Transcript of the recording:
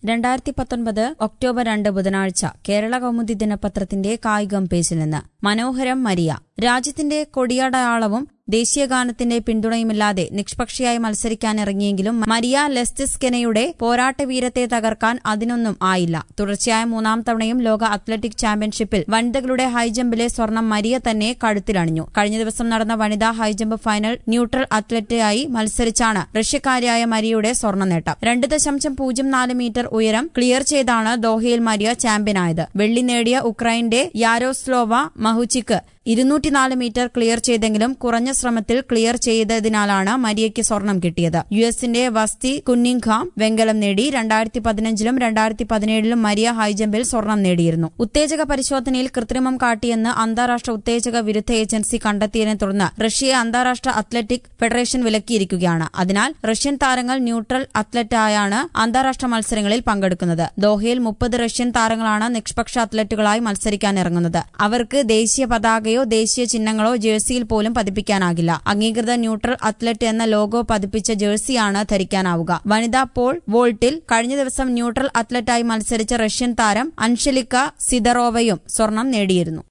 രണ്ടായിരത്തി പത്തൊൻപത് ഒക്ടോബർ രണ്ട് ബുധനാഴ്ച കേരള കൗമുദി ദിനപത്രത്തിന്റെ കായികം പേജിൽ നിന്ന് മനോഹരം മരിയ രാജ്യത്തിന്റെ കൊടിയടയാളവും ദേശീയഗാനത്തിന്റെ പിന്തുണയുമില്ലാതെ നിഷ്പക്ഷയായി മത്സരിക്കാനിറങ്ങിയെങ്കിലും മരിയ ലെസ്റ്റിസ്കെനയുടെ പോരാട്ട വീരത്തെ തകർക്കാൻ അതിനൊന്നും ആയില്ല തുടർച്ചയായ മൂന്നാം തവണയും ലോക അത്ലറ്റിക് ചാമ്പ്യൻഷിപ്പിൽ വനിതകളുടെ ഹൈജമ്പിലെ സ്വർണം മരിയ തന്നെ കഴുത്തിലണിഞ്ഞു കഴിഞ്ഞ ദിവസം നടന്ന വനിതാ ഹൈജമ്പ് ഫൈനൽ ന്യൂട്രൽ അത്ലറ്റായി മത്സരിച്ചാണ് റഷ്യക്കാരിയായ മരിയയുടെ സ്വർണ്ണ നേട്ടം രണ്ട് ദശാംശം പൂജ്യം നാല് മീറ്റർ ഉയരം ക്ലിയർ ചെയ്താണ് ദോഹയിൽ മരിയ ചാമ്പ്യനായത് വെള്ളി നേടിയ ഉക്രൈന്റെ യാരോസ്ലോവ മഹുച്ചിക്ക് ഇരുന്നൂറ്റിനാല് മീറ്റർ ക്ലിയർ ചെയ്തെങ്കിലും കുറഞ്ഞ ശ്രമത്തിൽ ക്ലിയർ ചെയ്തതിനാലാണ് മരിയയ്ക്ക് സ്വർണം കിട്ടിയത് യു എസിന്റെ വസ്തി കുന്നിംഗ്ഹാം വെങ്കലം നേടി രണ്ടായിരത്തി പതിനഞ്ചിലും രണ്ടായിരത്തി പതിനേഴിലും മരിയ ഹൈജമ്പിൽ സ്വർണം നേടിയിരുന്നു ഉത്തേജക പരിശോധനയിൽ കൃത്രിമം കാട്ടിയെന്ന് അന്താരാഷ്ട്ര ഉത്തേജക വിരുദ്ധ ഏജൻസി കണ്ടെത്തിയതിനെ തുടർന്ന് റഷ്യയെ അന്താരാഷ്ട്ര അത്ലറ്റിക് ഫെഡറേഷൻ വിലക്കിയിരിക്കുകയാണ് അതിനാൽ റഷ്യൻ താരങ്ങൾ ന്യൂട്രൽ അത്ലറ്റായാണ് അന്താരാഷ്ട്ര മത്സരങ്ങളിൽ പങ്കെടുക്കുന്നത് ദോഹയിൽ മുപ്പത് റഷ്യൻ താരങ്ങളാണ് നിഷ്പക്ഷ അത്ലറ്റുകളായി മത്സരിക്കാനിറങ്ങുന്നത് അവർക്ക് ദേശീയ പതാകയോ ദേശീയ ചിഹ്നങ്ങളോ ജേഴ്സിയിൽ പോലും പതിപ്പിക്കാനാകില്ല അംഗീകൃത ന്യൂട്രൽ അത്ലറ്റ് എന്ന ലോഗോ പതിപ്പിച്ച ജേഴ്സിയാണ് ധരിക്കാനാവുക വനിതാ പോൾ വോൾട്ടിൽ കഴിഞ്ഞ ദിവസം ന്യൂട്രൽ അത്ലറ്റായി മത്സരിച്ച റഷ്യൻ താരം അൻഷലിക്ക സിദറോവയും സ്വർണം നേടിയിരുന്നു